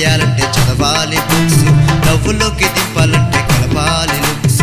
చేయాలంటే చదవాలి బుక్స్ నవ్వులోకి దింపాలంటే కలపాలి లుక్స్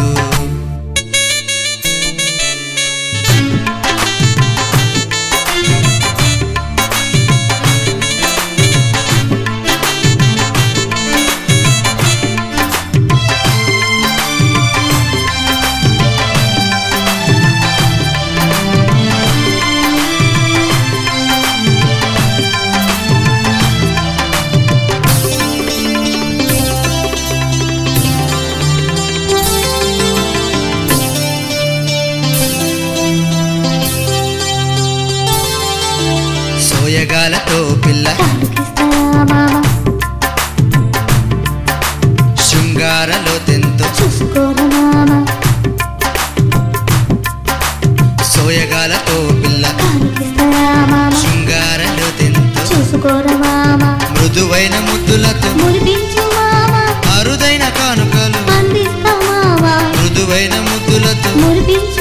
సోయగాలతో పిల్ల కానుకిస్తారా మామ శృంగారలో తెంతో చూసుకోరా మామ సోయగాలతో పిల్ల కానుకిస్తారా మామ శృంగారలో తెంతో చూసుకోరా మామ మృదువైన ముద్దులతో మురిపించు మామ అరుదైన కానుకలు అందిస్తా మామ మృదువైన ముద్దులతో మురిపించు